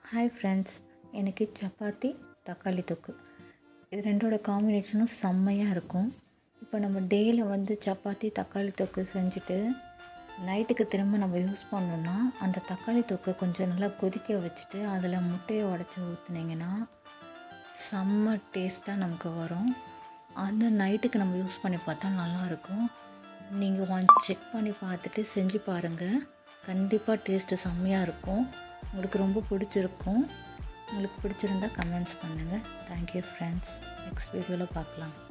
hi friends எனக்கு சப்பாத்தி தக்காளி தொக்கு இது ரெண்டோட காம்பினேஷனும் செம்மையாக இருக்கும் இப்போ நம்ம டேயில் வந்து சப்பாத்தி தக்காளி தொக்கு செஞ்சுட்டு நைட்டுக்கு திரும்ப நம்ம யூஸ் பண்ணோன்னா அந்த தக்காளி தொக்கை கொஞ்சம் நல்லா கொதிக்க வச்சுட்டு அதில் முட்டையை உடச்சி ஊற்றுனீங்கன்னா செம்ம டேஸ்ட்டாக நமக்கு வரும் அந்த நைட்டுக்கு நம்ம யூஸ் பண்ணி பார்த்தா நல்லாயிருக்கும் நீங்கள் ஒன்ஸ் செக் பண்ணி பார்த்துட்டு செஞ்சு பாருங்கள் கண்டிப்பாக டேஸ்ட்டு செம்மையாக இருக்கும் உங்களுக்கு ரொம்ப பிடிச்சிருக்கும் உங்களுக்கு பிடிச்சிருந்தா கமெண்ட்ஸ் பண்ணுங்கள் தேங்க்யூ ஃப்ரெண்ட்ஸ் நெக்ஸ்ட் வீடியோவில் பார்க்கலாம்